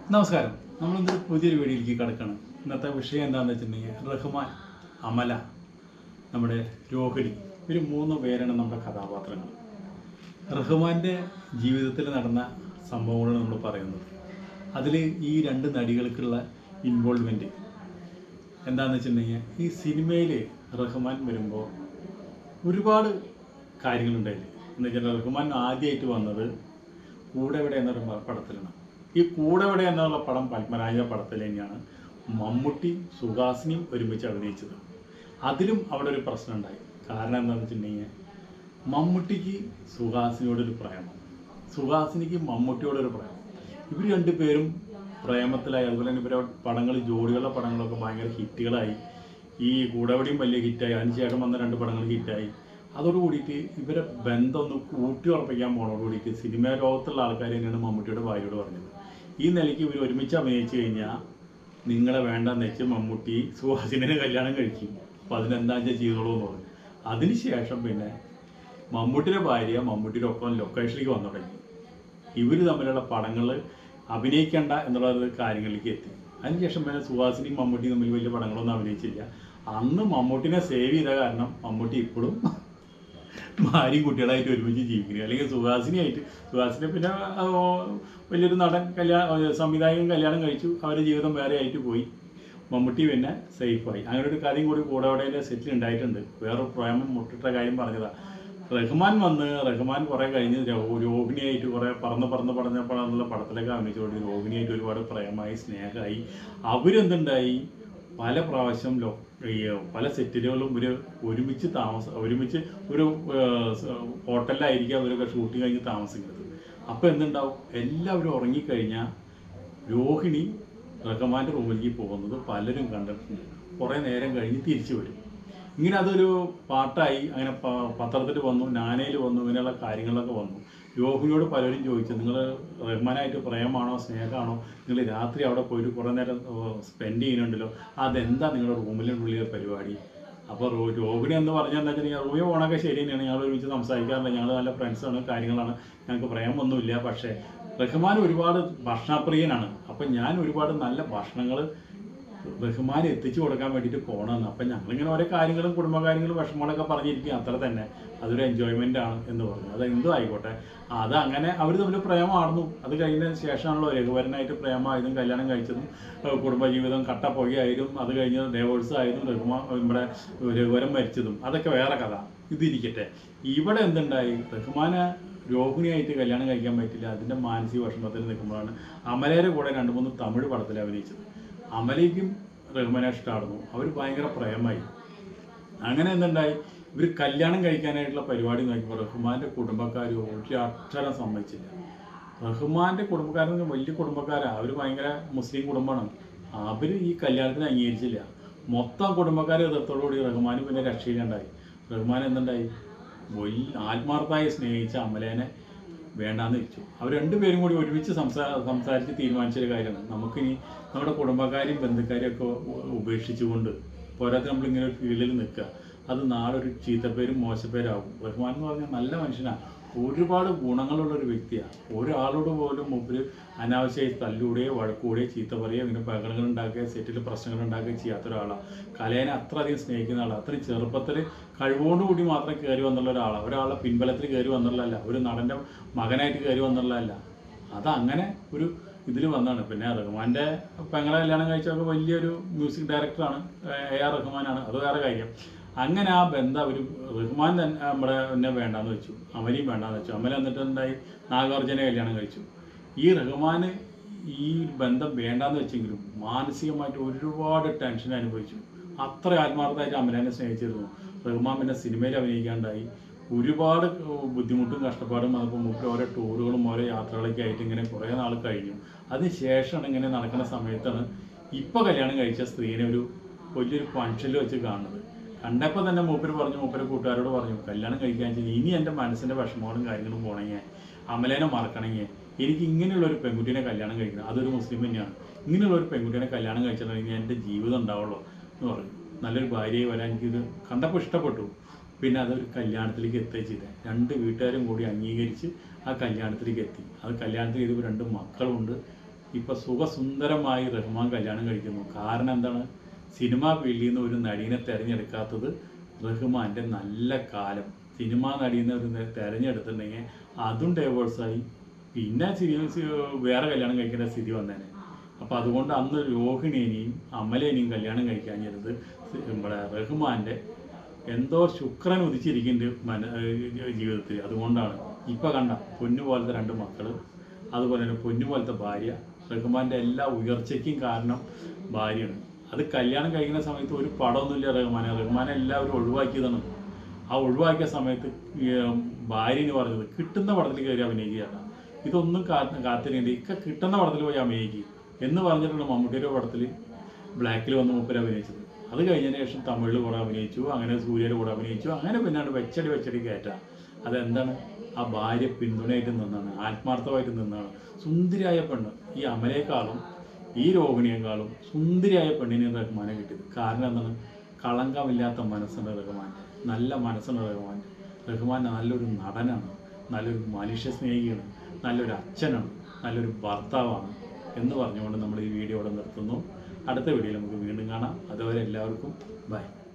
നമസ്കാരം നമ്മളിന്ന് പുതിയൊരു വീഡിയോയിലേക്ക് കിടക്കണം ഇന്നത്തെ വിഷയം എന്താണെന്ന് വെച്ചിട്ടുണ്ടെങ്കിൽ റഹ്മാൻ അമല നമ്മുടെ രോഹിണി ഇവർ മൂന്ന് പേരാണ് നമ്മുടെ കഥാപാത്രങ്ങൾ റഹ്മാൻ്റെ ജീവിതത്തിൽ നടന്ന സംഭവങ്ങളാണ് നമ്മൾ പറയുന്നത് അതിൽ ഈ രണ്ട് നടികൾക്കുള്ള ഇൻവോൾവ്മെൻറ്റ് എന്താണെന്ന് വെച്ചിട്ടുണ്ടെങ്കിൽ ഈ സിനിമയിൽ റഹ്മാൻ വരുമ്പോൾ ഒരുപാട് കാര്യങ്ങളുണ്ടായില്ല എന്ന് വെച്ചാൽ റഹ്മാൻ ആദ്യമായിട്ട് വന്നത് കൂടെ എവിടെ എന്നൊരു പ- പടത്തിലാണ് ഈ കൂടെ എവിടെ എന്നുള്ള പടം പത്മരാജ പടത്തിൽ തന്നെയാണ് മമ്മൂട്ടി സുഹാസിനിയും ഒരുമിച്ച് അഭിനയിച്ചത് അതിലും അവിടെ ഒരു പ്രശ്നം ഉണ്ടായി കാരണം എന്താണെന്ന് വെച്ചിട്ടുണ്ടെങ്കിൽ മമ്മൂട്ടിക്ക് സുഹാസിനിയോടൊരു പ്രേമം സുഹാസിനിക്ക് മമ്മൂട്ടിയോടൊരു പ്രേമം ഇവർ രണ്ടുപേരും പ്രേമത്തിലായി അതുപോലെ തന്നെ ഇവരുടെ പടങ്ങൾ ജോഡികളുടെ പടങ്ങളൊക്കെ ഭയങ്കര ഹിറ്റുകളായി ഈ കൂടെവിടെയും വലിയ ഹിറ്റായി അതിനുശേഷം വന്ന രണ്ട് പടങ്ങൾ ഹിറ്റായി അതോട് കൂടിയിട്ട് ഇവരെ ബന്ധം ഒന്ന് കൂട്ടി ഉറപ്പിക്കാൻ പോണോട് കൂടിയിട്ട് സിനിമാ ലോകത്തുള്ള ആൾക്കാർ തന്നെയാണ് മമ്മൂട്ടിയുടെ ഭാര്യയോട് പറഞ്ഞത് ഈ നിലയ്ക്ക് ഇവർ ഒരുമിച്ച് അഭിനയിച്ചു കഴിഞ്ഞാൽ നിങ്ങളെ വേണ്ടെന്ന് വെച്ച് മമ്മൂട്ടി സുഹാസിനെ കല്യാണം കഴിക്കും അപ്പോൾ അതിനെന്താ വെച്ചാൽ ചെയ്തോളൂ എന്ന് പറഞ്ഞു അതിനുശേഷം പിന്നെ മമ്മൂട്ടിയുടെ ഭാര്യ മമ്മൂട്ടിയുടെ ഒപ്പം ലൊക്കേഷനിലേക്ക് വന്നു തുടങ്ങി ഇവർ തമ്മിലുള്ള പടങ്ങൾ അഭിനയിക്കേണ്ട എന്നുള്ള ഒരു കാര്യങ്ങളിലേക്ക് എത്തി അതിനുശേഷം പിന്നെ സുഹാസിനിയും മമ്മൂട്ടിയും തമ്മിൽ വലിയ പടങ്ങളൊന്നും അഭിനയിച്ചില്ല അന്ന് മമ്മൂട്ടിനെ സേവ് ചെയ്ത കാരണം മമ്മൂട്ടി ഇപ്പോഴും ഭാര്യയും കുട്ടികളായിട്ട് ഒരുമിച്ച് ജീവിക്കുന്നത് അല്ലെങ്കിൽ സുഹാസിനിയായിട്ട് സുഹാസിനെ പിന്നെ ആ, വലിയൊരു നടൻ കല്യാണം സംവിധായകൻ കല്യാണം കഴിച്ചു അവരുടെ ജീവിതം വേറെ ആയിട്ട് പോയി മമ്മൂട്ടി പിന്നെ സേഫായി അങ്ങനെ ഒരു കാര്യം കൂടി കൂടെ അവിടെ സെറ്റിൽ ഉണ്ടായിട്ടുണ്ട് വേറെ പ്രേമം മുട്ടിട്ട കാര്യം പറഞ്ഞതാ റഹ്മാൻ വന്ന് റഹ്മാൻ കുറെ കഴിഞ്ഞ് രോ- രോഹിണിയായിട്ട് കുറെ പറന്ന് പറന്ന് പറഞ്ഞ പടമുള്ള പടത്തിലൊക്കെ അഭിനയിച്ചുകൊണ്ട് രോഹിണിയായിട്ട് ഒരുപാട് പ്രേമമായി സ്നേഹമായി അവരെന്തുണ്ടായി പല പ്രാവശ്യം ലോ ഈ പല സെറ്റിലുകളും ഒരു ഒരുമിച്ച് താമസം ഒരുമിച്ച് ഒരു ഏർ, സ- ഹോട്ടലിലായിരിക്കും അവരൊക്കെ ഷൂട്ടിംഗ് കഴിഞ്ഞ് താമസിക്കുന്നത് അപ്പോൾ എന്തുണ്ടാവും എല്ലാവരും ഉറങ്ങിക്കഴിഞ്ഞാൽ രോഹിണി റഹ്മാൻ്റെ റൂമിലേക്ക് പോകുന്നത് പലരും കണ്ടിട്ടുണ്ട് കുറേ നേരം കഴിഞ്ഞ് തിരിച്ചു വരും ഇങ്ങനെ അതൊരു പാട്ടായി അങ്ങനെ പ- പത്രത്തിൽ വന്നു നാനയിൽ വന്നു ഇങ്ങനെയുള്ള കാര്യങ്ങളൊക്കെ വന്നു രോഹിണിയോട് പലരും ചോദിച്ചു നിങ്ങൾ റഹ്മാനായിട്ട് പ്രേമാണോ സ്നേഹമാണോ നിങ്ങൾ രാത്രി അവിടെ പോയിട്ട് കുറേ നേരം സ്പെൻഡ് ചെയ്യുന്നുണ്ടല്ലോ അതെന്താ നിങ്ങളുടെ റൂമിലുള്ളിലെ പരിപാടി അപ്പോൾ റോ രോഹിണി എന്ന് പറഞ്ഞാൽ എന്താ വെച്ചാൽ റൂമിൽ പോകണമൊക്കെ ശരി തന്നെയാണ് ഞങ്ങൾ ഒരുമിച്ച് സംസാരിക്കാറില്ല ഞങ്ങൾ നല്ല ഫ്രണ്ട്സാണ് കാര്യങ്ങളാണ് ഞങ്ങൾക്ക് പ്രേമൊന്നുമില്ല പക്ഷേ റഹ്മാൻ ഒരുപാട് ഭക്ഷണപ്രിയനാണ് അപ്പം ഞാൻ ഒരുപാട് നല്ല ഭക്ഷണങ്ങൾ റഹ്മാൻ എത്തിച്ചു കൊടുക്കാൻ വേണ്ടിയിട്ട് പോകണമെന്ന് അപ്പം ഞങ്ങളിങ്ങനെ ഓരോ കാര്യങ്ങളും കുടുംബകാര്യങ്ങളും വിഷമങ്ങളൊക്കെ പറഞ്ഞിരിക്കും അത്ര തന്നെ അതൊരു എൻജോയ്മെൻ്റ് ആണ് എന്ന് പറഞ്ഞു അത് എന്തും ആയിക്കോട്ടെ അത് അങ്ങനെ അവർ തമ്മിൽ പ്രേമമായിരുന്നു അത് കഴിഞ്ഞതിന് ശേഷമാണല്ലോ രഘുവരനായിട്ട് പ്രേമമായതും കല്യാണം കഴിച്ചതും ഏഹ് കുടുംബജീവിതം കട്ടപ്പുകയായതും അത് കഴിഞ്ഞ് ഡേവേഴ്സ് ആയതും രഘുമാ ഇവിടെ രഘുവരൻ മരിച്ചതും അതൊക്കെ വേറെ കഥ ഇതിരിക്കട്ടെ ഇവിടെ എന്തുണ്ടായി റഹ്മാനെ രോഹിണിയായിട്ട് കല്യാണം കഴിക്കാൻ പറ്റില്ല അതിൻ്റെ മാനസിക വിഷമത്തിൽ നിൽക്കുമ്പോഴാണ് അമലയുടെ കൂടെ രണ്ട് മൂന്ന് തമിഴ് പടത്തിൽ അഭിനയിച്ചത് അമലയ്ക്കും റഹ്മാനെ ഇഷ്ടമായിരുന്നു അവർ ഭയങ്കര പ്രേമായി അങ്ങനെ എന്തുണ്ടായി ഇവർ കല്യാണം കഴിക്കാനായിട്ടുള്ള പരിപാടി നോക്കിയപ്പോൾ റഹ്മാന്റെ കുടുംബക്കാർ ഒരു അക്ഷരം സമ്മതിച്ചില്ല റഹ്മാന്റെ കുടുംബക്കാരെന്ന് വലിയ കുടുംബക്കാരാണ് അവർ ഭയങ്കര മുസ്ലിം കുടുംബമാണ് അവർ ഈ കല്യാണത്തിന് അംഗീകരിച്ചില്ല മൊത്തം കുടുംബക്കാരെ എതിർത്തോടുകൂടി റഹ്മാൻ പിന്നെ രക്ഷയിലുണ്ടായി റഹ്മാൻ എന്തുണ്ടായി വലിയ ആത്മാർത്ഥമായി സ്നേഹിച്ച അമലേനെ വേണ്ടാന്ന് വെച്ചു അവർ രണ്ടുപേരും കൂടി ഒരുമിച്ച് സംസാ സംസാരിച്ച് തീരുമാനിച്ചൊരു കാര്യമാണ് നമുക്കിനി നമ്മുടെ കുടുംബക്കാരെയും ബന്ധുക്കാരെയും ഒക്കെ ഉ- ഉപേക്ഷിച്ചുകൊണ്ട് പോരാതെ നമ്മളിങ്ങനെ ഒരു ഫീൽഡിൽ നിൽക്കുക അത് നാളെ ഒരു ചീത്തപ്പേരും മോശപ്പേരാകും റഹ്മാൻ എന്ന് പറഞ്ഞാൽ നല്ല മനുഷ്യനാണ് ഒരുപാട് ഗുണങ്ങളുള്ള ഒരു വ്യക്തിയാണ് ഒരാളോട് പോലും മുമ്പിൽ അനാവശ്യമായി തല്ലുകൂടെയോ വഴക്കൂടെയോ ചീത്ത പറയുകയോ ഇങ്ങനെ ബഹളങ്ങൾ ഉണ്ടാക്കുകയോ സെറ്റിൽ പ്രശ്നങ്ങൾ ഉണ്ടാക്കുകയോ ചെയ്യാത്ത ഒരാളാണ് കലയെ അത്രയധികം സ്നേഹിക്കുന്ന ആളാണ് അത്രയും ചെറുപ്പത്തിൽ കഴിവോടുകൂടി മാത്രം കയറി വന്നുള്ള ഒരാളാണ് ഒരാളുടെ പിൻബലത്തിൽ കയറി വന്നുള്ളതല്ല ഒരു നടൻ്റെ മകനായിട്ട് കയറി വന്നുള്ളതല്ല അതങ്ങനെ ഒരു ഇതിൽ വന്നാണ് പിന്നെ റഹ്മാൻ്റെ പെങ്ങളെ കല്യാണം കഴിച്ചൊക്കെ വലിയൊരു മ്യൂസിക് ഡയറക്ടറാണ് എ ആർ റഹ്മാനാണ് അത് വേറെ കാര്യം അങ്ങനെ ആ ബന്ധം അവർ റഹ്മാൻ തന്നെ നമ്മുടെ എന്നെ വേണ്ടാന്ന് വെച്ചു അമലിയും വേണ്ടാന്ന് വെച്ചു അമല എന്നിട്ട് എന്തായി നാഗാർജുനെ കല്യാണം കഴിച്ചു ഈ റഹ്മാന് ഈ ബന്ധം വേണ്ടാന്ന് വെച്ചെങ്കിലും മാനസികമായിട്ട് ഒരുപാട് ടെൻഷൻ അനുഭവിച്ചു അത്ര ആത്മാർത്ഥമായിട്ട് അമലേനെ സ്നേഹിച്ചിരുന്നു റഹ്മാൻ പിന്നെ സിനിമയിൽ അഭിനയിക്കാണ്ടായി ഒരുപാട് ബുദ്ധിമുട്ടും കഷ്ടപ്പാടും അതിപ്പോൾ മുപ്പി ഓരോ ടൂറുകളും ഓരോ യാത്രകളൊക്കെ ആയിട്ട് ഇങ്ങനെ കുറേ നാൾ കഴിഞ്ഞു അതിന് ശേഷമാണ് ഇങ്ങനെ നടക്കുന്ന സമയത്താണ് ഇപ്പോൾ കല്യാണം കഴിച്ച സ്ത്രീനെ ഒരു വലിയൊരു ഫംഗ്ഷനിൽ വെച്ച് കാണുന്നത് കണ്ടപ്പോൾ തന്നെ മൂപ്പര് പറഞ്ഞു മൂപ്പര് കൂട്ടുകാരോട് പറഞ്ഞു കല്യാണം കഴിക്കാൻ ചെയ്യും ഇനി എൻ്റെ മനസ്സിൻ്റെ വിഷമങ്ങളും കാര്യങ്ങളും പോണെങ്കിൽ അമലേനെ മറക്കണമെങ്കിൽ എനിക്ക് ഇങ്ങനെയുള്ള ഒരു പെൺകുട്ടീനെ കല്യാണം കഴിക്കണം അതൊരു മുസ്ലിം തന്നെയാണ് ഇങ്ങനെയുള്ള ഒരു പെൺകുട്ടീനെ കല്യാണം കഴിച്ചിട്ടുണ്ടെങ്കിൽ എൻ്റെ ജീവിതം ഉണ്ടാവുള്ളൂ എന്ന് പറഞ്ഞു നല്ലൊരു ഭാര്യയെ വരാൻ എനിക്കിത് കണ്ടപ്പോൾ ഇഷ്ടപ്പെട്ടു പിന്നെ അതൊരു കല്യാണത്തിലേക്ക് എത്തുക ചെയ്തത് രണ്ട് വീട്ടുകാരും കൂടി അംഗീകരിച്ച് ആ കല്യാണത്തിലേക്ക് എത്തി അത് കല്യാണത്തിൽ ചെയ്തപ്പോൾ രണ്ട് മക്കളുണ്ട് ഇപ്പൊ സുഖസുന്ദരമായി റഹ്മാൻ കല്യാണം കഴിക്കുന്നു കാരണം എന്താണ് സിനിമാ ഫീൽഡിൽ നിന്ന് ഒരു നടീനെ തിരഞ്ഞെടുക്കാത്തത് റഹ്മാന്റെ നല്ല കാലം സിനിമാ നടീനെ ഒരു നെ- തിരഞ്ഞെടുത്തിട്ടുണ്ടെങ്കിൽ അതും ഡൈവേഴ്സായി പിന്നെ സീരിയസ് വേറെ കല്യാണം കഴിക്കേണ്ട സ്ഥിതി വന്നേനെ അപ്പൊ അതുകൊണ്ട് അന്ന് രോഹിണിനെയും അമലേനെയും കല്യാണം കഴിക്കാഞ്ഞത് നമ്മുടെ റഹ്മാന്റെ എന്തോ ശുക്രൻ ഉദിച്ചിരിക്കുന്നുണ്ട് മന ഏഹ് ജീവിതത്തിൽ അതുകൊണ്ടാണ് ഇപ്പൊ കണ്ട പൊന്നു പോലത്തെ രണ്ട് മക്കള് അതുപോലെ തന്നെ പൊന്നു പോലത്തെ ഭാര്യ റഹ്മാന്റെ എല്ലാ ഉയർച്ചയ്ക്കും കാരണം ഭാര്യയാണ് അത് കല്യാണം കഴിക്കുന്ന സമയത്ത് ഒരു പടമൊന്നുമില്ല റഹ്മാനെ റഹ്മാനെ എല്ലാവരും ഒഴിവാക്കിയതാണ് ആ ഒഴിവാക്കിയ സമയത്ത് ഈ, ഉം, ഭാര്യന് പറഞ്ഞത് കിട്ടുന്ന പടത്തിൽ കയറി അഭിനയിക്കുകയാണ് ഇതൊന്നും കാ- കാത്തിരിക്കണ്ട ഇക്ക കിട്ടുന്ന പടത്തിൽ പോയി അഭിനയിക്കുക എന്ന് പറഞ്ഞിട്ടാണ് മമ്മൂട്ടിയുടെ പടത്തിൽ ബ്ലാക്കിൽ വന്ന് മൂപ്പര് അഭിനയിച്ചത് അത് കഴിഞ്ഞതിന് ശേഷം തമിഴിൽ കൂടെ അഭിനയിച്ചു അങ്ങനെ സൂര്യയുടെ കൂടെ അഭിനയിച്ചു അങ്ങനെ പിന്നാണ് വെച്ചടി വെച്ചടി കയറ്റ അതെന്താണ് ആ ഭാര്യ പിന്തുണയായിട്ട് നിന്നാണ് ആത്മാർത്ഥമായിട്ട് നിന്നാണ് സുന്ദരിയായ പെണ്ണ് ഈ അമലേക്കാളും ഈ രോഹിണിയേക്കാളും സുന്ദരിയായ പെണ്ണിനെ റഹ്മാനെ കിട്ടിയത് കാരണം എന്താണ് കളങ്കമില്ലാത്ത മനസ്സുണ്ട് റഹ്മാൻ നല്ല മനസ്സുണ്ട് റഹ്മാൻ റഹ്മാൻ നല്ലൊരു നടനാണ് നല്ലൊരു മനുഷ്യ സ്നേഹിയാണ് നല്ലൊരു അച്ഛനാണ് നല്ലൊരു ഭർത്താവാണ് എന്ന് പറഞ്ഞുകൊണ്ട് നമ്മൾ ഈ വീഡിയോ ഇവിടെ നിർത്തുന്നു അടുത്ത വീഡിയോയിൽ നമുക്ക് വീണ്ടും കാണാം അതുവരെ എല്ലാവർക്കും ബൈ